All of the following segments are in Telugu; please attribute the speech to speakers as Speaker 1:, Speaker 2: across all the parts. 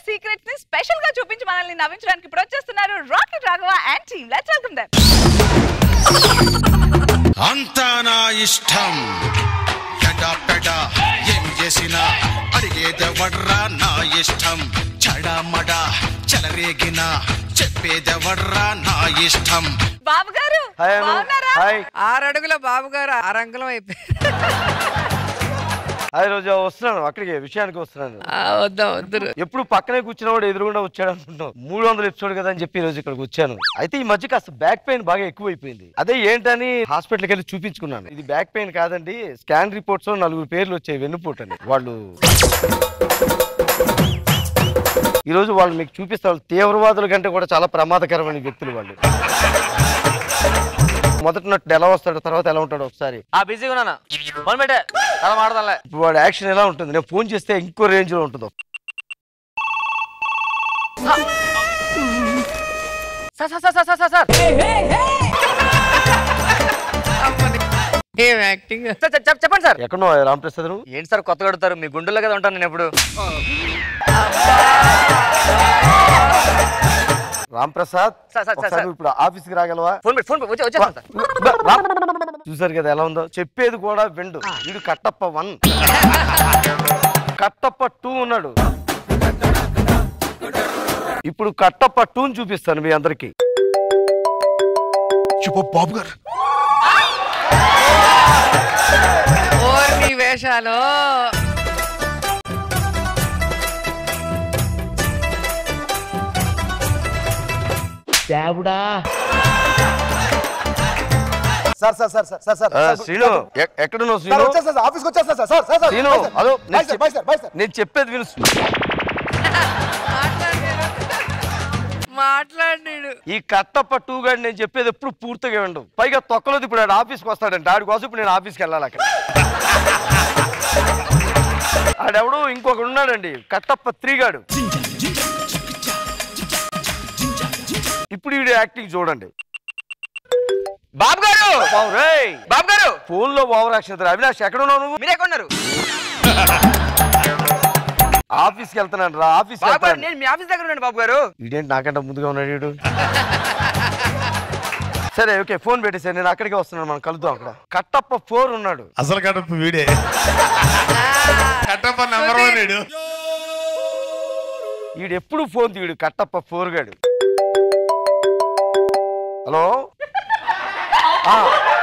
Speaker 1: సీక్రెట్స్ ని స్పెషల్ గా చూపించి మనల్ని నవ్వించడానికి ఇప్పుడు వచ్చేస్తున్నారు Rocket Raghava and team let's welcome them
Speaker 2: అంతా నా ఇష్టం ఎడా పెడా ఏం చేసినా అడిగేదెవడ్రా నా ఇష్టం చడమడ చెలరేగిన చెప్పేదెవడ్రా నా ఇష్టం
Speaker 1: బాబు గారు
Speaker 3: హాయ్ అను
Speaker 1: బాగున్నారా
Speaker 3: హాయ్
Speaker 4: ఆరు అడుగుల బాబు గారు ఆరంగులం అయిపోయారు
Speaker 3: హాయ్ రోజు వస్తున్నాను అక్కడికి విషయానికి వస్తున్నాను
Speaker 4: ఆ, వద్దాం వద్దురు
Speaker 3: ఎప్పుడు పక్కనే కూర్చున్నవాడు ఎదురుగుండా వచ్చాడు అనుకుంటాం మూడు వందల ఎపిసోడ్ కదా అని చెప్పి ఈ రోజు ఇక్కడికి వచ్చాను అయితే ఈ మధ్య కాస్త బ్యాక్ పెయిన్ బాగా ఎక్కువైపోయింది అదే ఏంటని హాస్పిటల్కి వెళ్ళి చూపించుకున్నాను ఇది బ్యాక్ పెయిన్ కాదండి స్కాన్ రిపోర్ట్స్ లో నలుగురు పేర్లు వచ్చాయి వెన్నుపోటు అని వాళ్ళు ఈ రోజు వాళ్ళు మీకు చూపిస్తారు తీవ్రవాదుల కంటే కూడా చాలా ప్రమాదకరమైన వ్యక్తులు వాళ్ళు మొదటి నట్టు ఎలా వస్తాడో తర్వాత ఎలా ఉంటాడో ఒకసారి
Speaker 5: ఆ బిజీగా ఉన్నానా ఫోన్ పెట్టే అలా మాడదాంలే
Speaker 3: ఇప్పుడు వాడి యాక్షన్ ఎలా ఉంటుంది నేను ఫోన్ చేస్తే ఇంకో రేంజ్ లో ఉంటుందో
Speaker 5: sir sir sir sir sir sir
Speaker 4: ఏం యాక్టింగ్
Speaker 5: సార్ చెప్- చెప్- చెప్పండి సార్
Speaker 3: ఎక్కడో రామప్రసాద్ నువ్వు
Speaker 5: ఏంటి సార్ కొత్తగా అడుగుతారు మీ గుండెల్లో కదా ఉంటాను నేను ఎప్పుడు
Speaker 3: రామప్రసాద్
Speaker 5: సార్, సార్,
Speaker 3: ఒకసారి
Speaker 5: సార్.
Speaker 3: నువ్వు ఇప్పుడు ఆఫీస్కి రాగలవా
Speaker 5: ఫోన్ పెట్టి ఫోన్ పెట్టి వచ్చే వచ్చేస్తాను సార్
Speaker 3: బా- రా. చూసారు కదా ఎలా ఉందో చెప్పేది కూడా విండు వీడు కట్టప్ప వన్ కట్టప్ప టూ ఉన్నాడు ఇప్పుడు కట్టప్ప టూని చూపిస్తాను మీ అందరికి
Speaker 2: చెప్పు బాబు గారు
Speaker 4: ఓర్ నీ వేషాలు
Speaker 6: sir sir sir sir sir sir
Speaker 3: ఆ,
Speaker 6: సార్,
Speaker 3: శ్రీను ఎ- ఎక్కడున్నావు
Speaker 6: సార్
Speaker 3: శ్రీను
Speaker 6: వచ్చేస్తా సార్ ఆఫీస్కి వచ్చేస్తా sir sir sir sir
Speaker 3: Srinu
Speaker 6: bye sir.
Speaker 3: Hello
Speaker 6: bye
Speaker 3: నేను
Speaker 6: sir bye sir bye sir
Speaker 3: చెప్- నేను చెప్పేది విను
Speaker 4: మాట్లాడినాడు
Speaker 3: ఈ కట్టప్ప టూ గాడి నేను చెప్పేది ఎప్పుడు పూర్తిగా విండు పైగా తొక్కలోది ఇప్పుడు ఆడు ఆఫీస్కి వస్తాడంటే ఆడి కోసం ఇప్పుడు నేను ఆఫీస్కి వెళ్ళాలి అక్కడ ఆడెవడు ఇంకొకడు ఉన్నాడండి కట్టప్ప త్రీ గాడు ఇప్పుడు వీడి యాక్టింగ్ చూడండి
Speaker 5: బాబు గారు బాబు గారు
Speaker 3: ఫోన్ లో ఓవర్ యాక్షన్ అవినాష్ ఎక్కడ ఉన్నావు నువ్వు
Speaker 5: మీరే కొన్నారు
Speaker 3: ఆఫీస్కి వెళ్తున్నాను రా ఆఫీస్కి
Speaker 5: బాబు గారు
Speaker 3: వెళ్తాను
Speaker 5: నేను మీ ఆఫీస్ దగ్గర ఉన్నాను బాబు గారు
Speaker 3: వీడేంటి నాకంటే ముందుగా ఉన్నాడు వీడు సరే ఓకే ఫోన్ పెట్టేసాను నేను అక్కడికే వస్తున్నాను మనం కలుద్దాం అక్కడ కట్టప్ప ఫోర్ ఉన్నాడు
Speaker 2: అసలు కడప వీడే కట్టప్ప నెంబర్ వన్ వీడు
Speaker 3: వీడు ఎప్పుడు ఫోన్ తీయడు కట్టప్ప ఫోర్ గాడు హలో ఆ.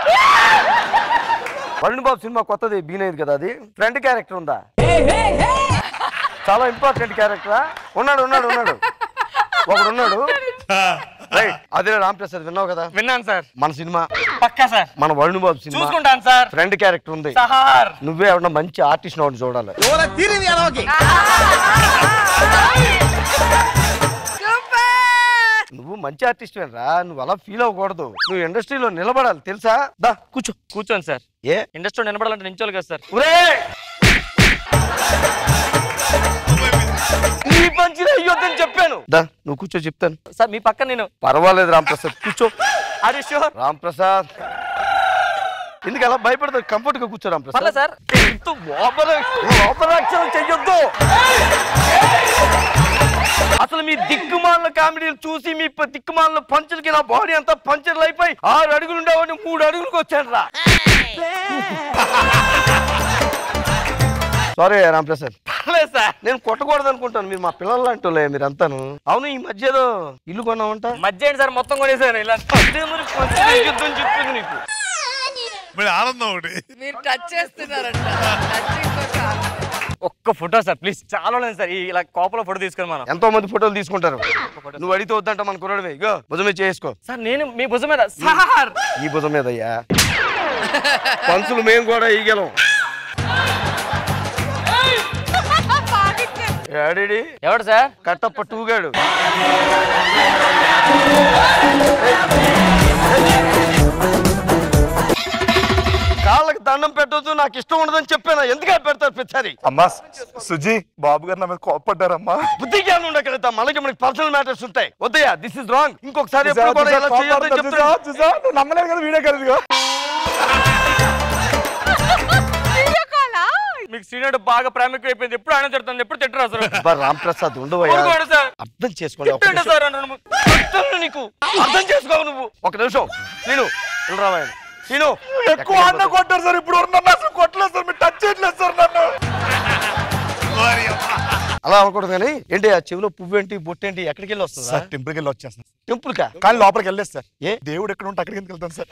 Speaker 3: వరుణ్ బాబు సినిమా కొత్తది బీనైంది కదా అది ఫ్రెండ్ క్యారెక్టర్ ఉందా చాలా ఇంపార్టెంట్ క్యారెక్టరా ఉన్నాడు ఉన్నాడు ఉన్నాడు ఒకడు ఉన్నాడు రైట్ అదే రామప్రసాద్ విన్నావు కదా
Speaker 5: విన్నాను సార్
Speaker 3: మన సినిమా
Speaker 5: పక్కా సార్
Speaker 3: మన వరుణ్ బాబు సినిమా
Speaker 5: చూసుకుంటాను సార్
Speaker 3: ఫ్రెండ్ క్యారెక్టర్ ఉంది
Speaker 5: సార్
Speaker 3: నువ్వే ఎవరన్నా మంచి ఆర్టిస్ట్ ఒకటి చూడాలి నువ్వు మంచి ఆర్టిస్ట్ రా నువ్వు అలా ఫీల్ అవ్వకూడదు నువ్వు ఇండస్ట్రీలో నిలబడాలి తెలుసా దా కూర్చో
Speaker 5: కూర్చోండి సార్
Speaker 3: ఏ
Speaker 5: ఇండస్ట్రీ నిలబడాలంటే నించోలు కదా సార్
Speaker 3: ఒరే నీ పంచిన అయ్యొద్దని చెప్పాను దా నువ్వు కూర్చో చెప్తాను
Speaker 5: సార్ మీ పక్కన నేను
Speaker 3: పర్వాలేదు రాంప్రసాద్ కూర్చో
Speaker 5: ఆర్ యు షూర్
Speaker 3: రాంప్రసాద్ ఎందుకు అలా భయపడతావు కంఫర్ట్ గా కూర్చో రాంప్రసాద్
Speaker 5: పర్లేదు సార్
Speaker 3: ఎంతో ఓవర్ ఓవర్ యాక్షన్ చెయ్యొద్దు అసలు మీ దిక్కుమాల కామెడీలు చూసి మీ ప- దిక్కుమాల పంచులకి నా బాడీ అంతా పంచర్లు అయిపోయి ఆరు అడుగులు ఉండేవాడిని మూడు అడుగులకు వచ్చాను రా సారీ రాంప్రసాద్
Speaker 5: పర్లేదు సార్
Speaker 3: నేను కొట్టకూడదు అనుకుంటాను మీరు మా పిల్లలు లాంటి వాళ్ళే మీరు అంతాను అవును ఈ మధ్య ఏదో ఇల్లు కొన్నామంట
Speaker 5: మధ్య ఏంటి సార్ మొత్తం కొనేసాను ఇలా
Speaker 3: అదే మరి కొంచెం యుద్ధం చెప్పింది నీకు
Speaker 2: మళ్ళీ ఆనందం ఒకటి
Speaker 4: మీరు టచ్ చేస్తున్నారంట టచింగ్ కోసం
Speaker 5: ఒక్క ఫోటో సార్ ప్లీజ్ చాలా లేదు సార్ ఈ ఇలా కోపలో ఫోటో తీసుకొని మనం
Speaker 3: ఎంతో మంది ఫోటోలు తీసుకుంటారు నువ్వు అడిగితే వద్దంట మన కుర్రాడివే ఇగో భుజమే చేసుకో
Speaker 5: సార్ నేను మీ భుజం మీద సార్
Speaker 3: ఈ భుజం మీద అయ్యా పంచులు మేము కూడా ఈగలం ఏడిడి
Speaker 5: ఎవడు సార్
Speaker 3: కట్టప్ప టూగాడు కాళ్ళకి దండం పెట్టొద్దు నాకు ఇష్టం ఉండదని చెప్పాను ఎందుకే పెడతారు పిచ్చారి
Speaker 6: అమ్మా సుజీ బాబు గారు నా మీద కోపడ్డారమ్మా
Speaker 3: బుద్ధి జ్ఞానం ఉండగలుగుతా మనకి మనకి పర్సనల్ మ్యాటర్స్ ఉంటాయి వద్దయ్యా దిస్ ఇస్ రాంగ్ ఇంకొకసారి ఎప్పుడు కూడా ఇలా చేయొద్దని చెప్తున్నా
Speaker 6: చూసా నువ్వు నమ్మలేదు కదా వీడియో కలిసి
Speaker 1: వీడియో కాలా
Speaker 5: మీకు శ్రీనాడు బాగా ప్రేమిక అయిపోయింది ఎప్పుడు ఆయన తిడతాను ఎప్పుడు తిట్టరా సార్
Speaker 3: అబ్బా రాంప్రసాద్ ఉండవయ్యా
Speaker 5: ఊరుకోండి సార్
Speaker 3: అర్థం చేసుకోండి ఒక
Speaker 5: తిట్టండి
Speaker 3: నిమిషం.
Speaker 5: సార్ అంటున్నాను.
Speaker 3: చెప్తాను నీకు అర్థం చేసుకోవు నువ్వు ఒక నిమిషం నేను రావాయన నేను
Speaker 6: ఎక్కువ అన్న కొట్టారు సార్ ఇప్పుడు నన్ను అసలు కొట్టలేదు సార్ మీరు టచ్ చేయట్లేదు సార్ నన్ను
Speaker 2: ఓరి అమ్మ.
Speaker 3: అలా అనకూడదు కానీ ఏంటి ఆ చెవిలో పువ్వు ఏంటి బొట్టు ఏంటి ఎక్కడికి వెళ్ళి వస్తుందా
Speaker 6: సార్ టెంపుల్కి వెళ్ళి వచ్చేస్తాను
Speaker 3: టెంపుల్ కా
Speaker 6: కానీ లోపలికి వెళ్ళలేదు సార్
Speaker 3: ఏ?
Speaker 6: దేవుడు ఎక్కడ ఉంటే అక్కడికి ఎందుకు వెళ్తాను సార్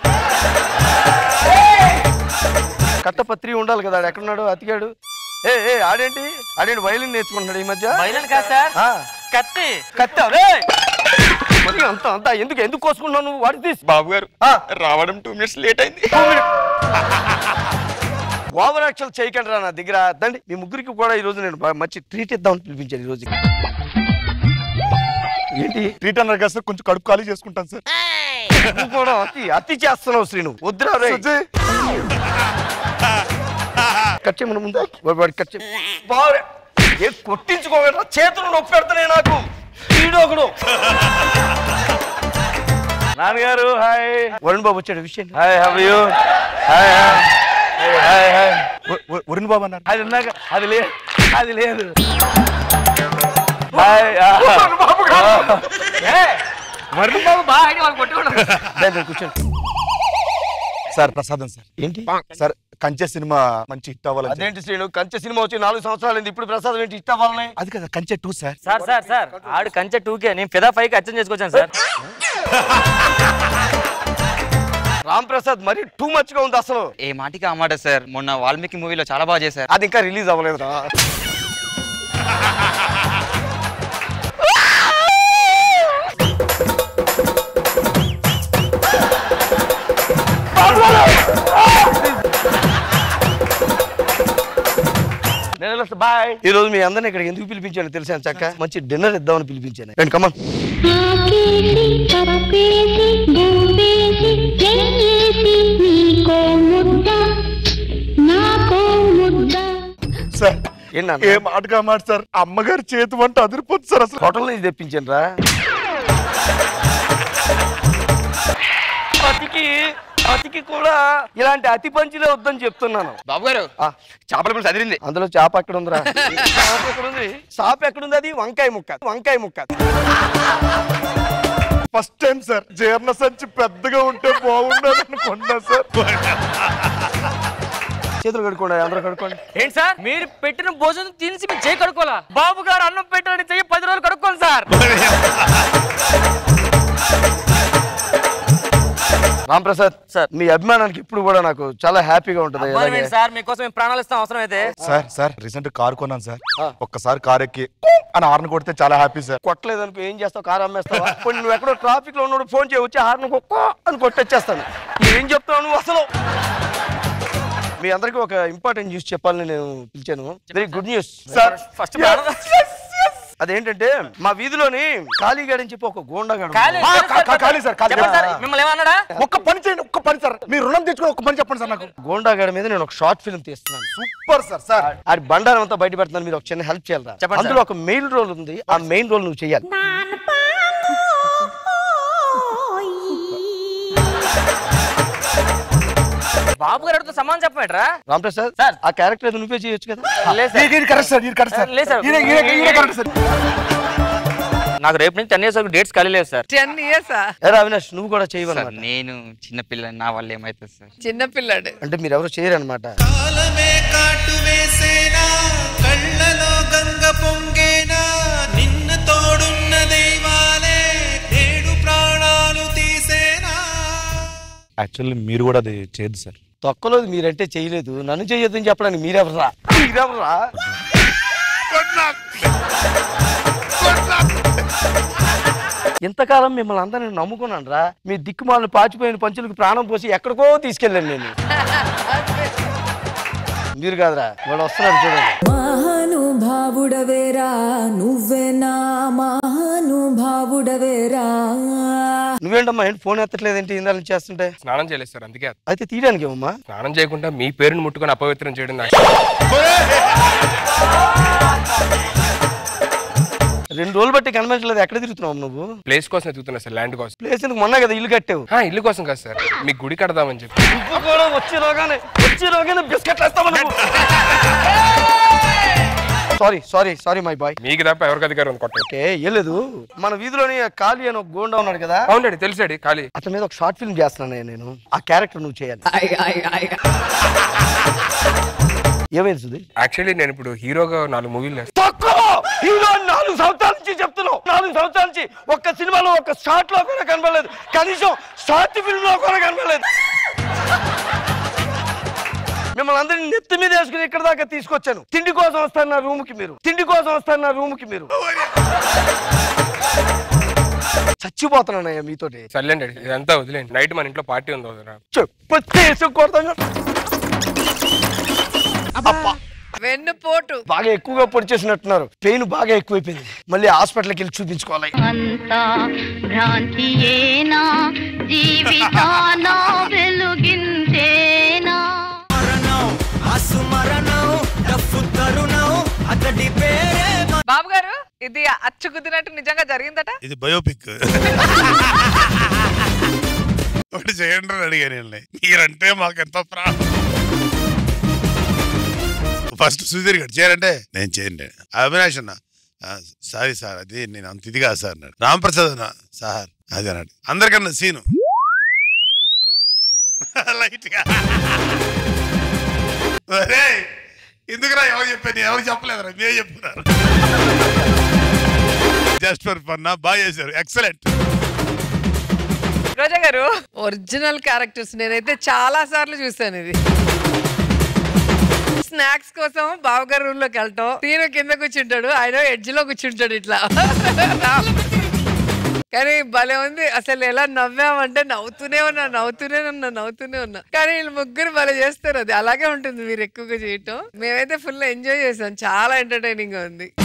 Speaker 3: కట్టపత్రి ఉండాలి కదా ఆడు ఎక్కడున్నాడు అతికాడు ఏ ఏ ఆడేంటి ఆడేంటి వైలిన్ నేర్చుకుంటున్నాడు ఈ మధ్య
Speaker 5: బయలుదేరి కాదు సార్
Speaker 3: ఆ,
Speaker 5: కత్తి
Speaker 3: కత్తా రే మరి అంత అంత ఎందుకు ఎందుకు కోసుకుంటున్నావు నువ్వు వాడి తీసి
Speaker 5: బాబు గారు
Speaker 3: ఆ.
Speaker 5: రావడం టూ మినిట్స్ లేట్ అయింది
Speaker 3: ఓవర్ యాక్షన్ చేయకండి రా నా దగ్గర దండి మీ ముగ్గురికి కూడా ఈ రోజు నేను బాగా మంచి ట్రీట్ ఇద్దామని పిలిపించాను ఈ రోజు ఏంటి
Speaker 6: ట్రీట్ అన్నారు కదా సార్ కొంచెం కడుపు ఖాళీ చేసుకుంటాను సార్
Speaker 3: నువ్వు కూడా అతి అతి చేస్తున్నావు శ్రీను వద్దురా రే
Speaker 6: సుజీ
Speaker 3: కట్ చేయమని ముందు వాడి- వాడి కట్ చేయి బాగా ఏ కొట్టించుకోగలరా చేతులు నొప్పి పెడతానే నాకు వీడు ఒకడు నాన్నగారు హాయ్ వరుణ్ బాబు వచ్చాడు విషయం hi how you hi hi hi
Speaker 6: వ- వ- వరుణ్ బాబు అన్నారు
Speaker 3: అది ఉన్నాక అది లేదు అది లేదు హాయ్
Speaker 5: వరుణ్ బాబు బాగా ఐడియా వాళ్ళు కొట్టుకోవడం
Speaker 3: కూర్చోండి
Speaker 6: సార్ ప్రసాదం సార్
Speaker 3: ఏంటి
Speaker 6: సార్ కంచె సినిమా మంచి హిట్ అవ్వాలని
Speaker 3: అదేంటి శ్రీను కంచె సినిమా వచ్చి నాలుగు సంవత్సరాలు అయింది ఇప్పుడు ప్రసాదం ఏంటి ఇష్టం అవ్వాలని
Speaker 6: అది కదా Kanche two sir
Speaker 5: sir sir sir ఆడు కంచె టూకే నేను ఫిదా ఫైవ్ కి అచ్చం చేసుకొచ్చాను సార్
Speaker 3: రామ్ ప్రసాద్ మరి టూ మచ్ గా ఉంది అసలు
Speaker 7: ఏ మాటికి ఆ మాట సార్ మొన్న వాల్మీకి మూవీలో చాలా బాగా చేశారు
Speaker 3: అది ఇంకా రిలీజ్ అవ్వలేదురా బాయ్ ఈ రోజు మీ అందరిని ఇక్కడ ఎందుకు పిలిపించాను తెలిసాను చక్క మంచి డిన్నర్ ఇద్దామని పిలిపించాను రండి కమన్
Speaker 8: ఆకేసి పప్పేసి భూపేసి చెయ్యేసి నీకో ముద్ద నాకో ముద్ద
Speaker 6: సార్
Speaker 3: ఏంటన్నా
Speaker 6: ఏ మాటగా మాట సార్ అమ్మగారి చేతి వంట అదిరిపోతుంది సార్ అసలు
Speaker 3: హోటల్ నుంచి తెప్పించాను రా అతికి అతికి కూడా ఇలాంటి అతి పంచిలే వద్దని చెప్తున్నాను
Speaker 7: బాబు గారు
Speaker 3: ఆ,
Speaker 7: చేపల పులుసు అదిరింది
Speaker 3: అందులో చేప ఎక్కడ ఉందిరా చేప ఎక్కడ ఉంది చేప ఎక్కడుంది అది వంకాయ ముక్క వంకాయ ముక్క
Speaker 6: ఫస్ట్ టైం సార్ జీర్ణ సంచి పెద్దగా ఉంటే బాగుండదు అనుకున్నా సార్
Speaker 3: చేతులు కడుక్కోండి అందరూ కడుక్కోండి
Speaker 5: ఏంటి సార్ మీరు పెట్టిన భోజనం తినిసి మీరు చేయి కడుక్కోవాలా బాబు గారు అన్నం పెట్టాలని చెయ్యి పది రోజులు కడుక్కోండి సార్
Speaker 2: ఓరి అమ్మ.
Speaker 3: రాంప్రసాద్ సార్ మీ అభిమానానికి ఇప్పుడు కూడా నాకు చాలా హ్యాపీగా ఉంటుంది
Speaker 5: అబ్బాయి
Speaker 3: అలాగే
Speaker 5: ఏంటి సార్ మీకోసం మేము ప్రాణాలు ఇస్తాం అవసరం అయితే
Speaker 6: సార్ సార్ రీసెంట్ కార్ కొన్నాను సార్
Speaker 3: ఆ.
Speaker 6: ఒక్కసారి కార్ ఎక్కి అని హార్న్ కొడితే చాలా హ్యాపీ సార్
Speaker 3: కొట్టలేదు అనుకో ఏం చేస్తావు కారు అమ్మేస్తావా కొన్ని నువ్వు ఎక్కడో ట్రాఫిక్ లో ఉన్నాడు ఫోన్ చేయి వచ్చి హార్న్ కుక్కో అని కొట్టొచ్చేస్తాను ఏం చెప్తావు నువ్వు అసలు మీ అందరికీ ఒక ఇంపార్టెంట్ న్యూస్ చెప్పాలని నేను పిలిచాను very good news
Speaker 6: sir
Speaker 5: first
Speaker 3: అదేంటంటే మా వీధిలోని ఖాళీగాడు అని చెప్పి ఒక గోండాగాడు
Speaker 5: ఖాళీ
Speaker 6: ఆ,
Speaker 5: సార్,
Speaker 6: కా- కా-
Speaker 5: సార్,
Speaker 6: ఖాళీ సార్, ఖాళీ.
Speaker 5: చెప్పండి సార్ మిమ్మల్ని ఏమన్నాడా
Speaker 6: ఒక్క పని చేయండి ఒక్క పని సార్ మీ రుణం తెచ్చుకుని ఒక్క పని చెప్పండి సార్ నాకు
Speaker 3: గోండాగాడి మీద నేను ఒక షార్ట్ ఫిల్మ్ తీస్తున్నాను
Speaker 6: సూపర్ సార్ సార్
Speaker 3: అది బండారం అంతా బయట పెడుతున్నాను మీరు ఒక చిన్న హెల్ప్ చేయాలి
Speaker 5: చెప్పండి
Speaker 3: అందులో ఒక మెయిన్ రోల్ ఉంది ఆ మెయిన్ రోల్ నువ్వు చేయాలి
Speaker 5: బాబు గారు అడుగుతూ సమానం చెప్పమేట్రా
Speaker 3: రాంప్రసాద్
Speaker 5: సార్.
Speaker 3: ఆ క్యారెక్టర్ ఏదో నువ్వే చేయొచ్చు కదా
Speaker 5: లేదు సార్
Speaker 6: ఇది కరెక్ట్ సార్ ఇది కరెక్ట్ సార్
Speaker 5: లేదు సార్.
Speaker 6: ఈయన- ఈయన- ఈయన కరెక్ట్ సార్
Speaker 5: నాకు రేపు నుంచి టెన్ ఇయర్స్ వరకు డేట్స్ ఖాళీ లేదు సార్
Speaker 4: టెన్ ఇయర్స్
Speaker 3: ఎరా అవినాష్ నువ్వు కూడా
Speaker 7: సార్
Speaker 3: చేయవన్నమాట
Speaker 7: నేను చిన్నపిల్ల నా వల్ల ఏమవుతుంది సార్
Speaker 4: చిన్నపిల్లాడు
Speaker 3: అంటే మీరు ఎవరు చేయరనమాట
Speaker 9: కాలమే కాటు వేసేనా కళ్ళలో గంగ పొంగేనా నిన్న తోడున్న దైవాలే నేడు ప్రాణాలు తీసేనా
Speaker 6: యాక్చువల్లీ మీరు కూడా అది చేయదు సార్
Speaker 3: తొక్కలో మీరంటే చేయలేదు నన్ను చేయొద్దని చెప్పడానికి మీరెవరా మీరెవరా
Speaker 2: Good luck. Good luck.
Speaker 3: ఇంతకాలం మిమ్మల్ని అందరిని నమ్ముకున్నాను రా మీ దిక్కుమాలను పాచిపోయిన పంచులకు ప్రాణం పోసి ఎక్కడికో తీసుకెళ్ళాను నేను మీరు కాదురా వాడు వస్తున్నాడు చూడండి
Speaker 10: మహానుభావుడవేరా నువ్వే నా మహానుభావుడవేరా
Speaker 3: నువ్వేంటమ్మా ఏంటి ఫోన్ ఎత్తట్లేదేంటి ఇందాల నుంచి చేస్తుంటే
Speaker 11: స్నానం చేయలేదు సార్ అందుకే
Speaker 3: అయితే తీయడానికి ఏమమ్మా
Speaker 11: స్నానం చేయకుండా మీ పేరుని ముట్టుకొని అపవిత్రం చేయడం నాకు
Speaker 3: రెండు రోజులు బట్టి కనిపించలేదు ఎక్కడ తిరుగుతున్నావు నువ్వు
Speaker 11: ప్లేస్ కోసం ఎదుగుతున్నా సార్ ల్యాండ్ కోసం
Speaker 3: ప్లేస్ ఎందుకు మొన్న కదా ఇల్లు కట్టావు
Speaker 11: ఆ, ఇల్లు కోసం కాదు సార్ మీ గుడి కడదామని చెప్పి
Speaker 3: నువ్వు కూడా వచ్చేలోగానే మిర్చి రోగిన బిస్కెట్లు వేస్తామని sorry sorry sorry my boy
Speaker 11: మీకు తప్ప ఎవరికి అధికారం ఉంది కొట్టండి
Speaker 3: ఓకే ఏలేదు మన వీధిలోని కాళీ అని ఒక గోండా ఉన్నాడు కదా
Speaker 11: అవునండి తెలిసాడు ఖాళీ
Speaker 3: అతని మీద ఒక షార్ట్ ఫిల్మ్ చేస్తున్నాను నేను ఆ క్యారెక్టర్ నువ్వు చేయాలి ఏమైంది సుధీర్
Speaker 11: యాక్చువల్లీ నేను ఇప్పుడు హీరోగా నాలుగు మూవీలు వేస్తాను
Speaker 3: తక్కువ హీరో నాలుగు సంవత్సరాల నుంచి చెప్తున్నావు నాలుగు సంవత్సరాల నుంచి ఒక్క సినిమాలో ఒక్క షార్ట్ లో కూడా కనబడలేదు కనీసం షార్ట్ ఫిల్మ్ లో కూడా కనబడలేదు మిమ్మల్ని అందరినీ నెత్తి మీద వేసుకుని ఇక్కడ దాకా తీసుకొచ్చాను తిండి కోసం వస్తాను నా రూమ్ కి మీరు తిండి కోసం వస్తాను నా రూమ్ కి మీరు చచ్చిపోతున్నానయ్యా మీతోటి
Speaker 11: సర్లేండి ఇదంతా వదిలేండి నైట్ మన ఇంట్లో పార్టీ ఉంది వదిలేరా
Speaker 3: చెప్పు చేసి కొడతాను అబ్బా
Speaker 4: వెన్నుపోటు
Speaker 3: బాగా ఎక్కువగా పొడి చేసినట్టున్నారు పెయిన్ బాగా ఎక్కువైపోయింది మళ్ళీ హాస్పిటల్కి వెళ్ళి చూపించుకోవాలి
Speaker 8: అంతా భ్రాంతియేనా జీవితాన వెలుగించేనా
Speaker 1: బాబు గారు ఇది అచ్చు కుదిరినట్టు నిజంగా జరిగిందట
Speaker 2: ఇది బయోపిక్ ఒకటి చేయండి అని అడిగాను వీళ్ళని. మీరంటే మాకు ఎంతో ప్రాణం ఫస్ట్ సుధీర్ గారు చేయాలంటే నేను చేయండి అవినాష్ అన్న సారీ సార్ అది నేను అంత ఇది కాదు సార్ అన్నాడు రాంప్రసాద్ అన్న సార్ అది అన్నాడు అందరికన్నా సీను లైట్ గా ఒరేయ్, ఎందుకురా ఎవరు చెప్పాను ఎవరు చెప్పలేదురా మీరే చెప్తున్నారు జస్ట్ ఫర్ ఫన్ బాగా చేశారు ఎక్సలెంట్
Speaker 1: రోజా గారు
Speaker 4: ఒరిజినల్ క్యారెక్టర్స్ నేనైతే చాలా సార్లు చూసాను ఇది స్నాక్స్ కోసం బావగారు రూమ్ లోకి వెళ్ళటం తీరు కింద కూర్చుంటాడు ఆయన ఎడ్జ్ లో కూర్చుంటాడు ఇట్లా కానీ భలే ఉంది అసలు ఎలా నవ్వామంటే నవ్వుతూనే ఉన్నా నవ్వుతూనే ఉన్నా నవ్వుతూనే ఉన్నా కానీ వీళ్ళు ముగ్గురు భలే చేస్తారు అది అలాగే ఉంటుంది మీరు ఎక్కువగా చేయటం మేమైతే ఫుల్ ఎంజాయ్ చేసాం చాలా ఎంటర్టైనింగ్ గా ఉంది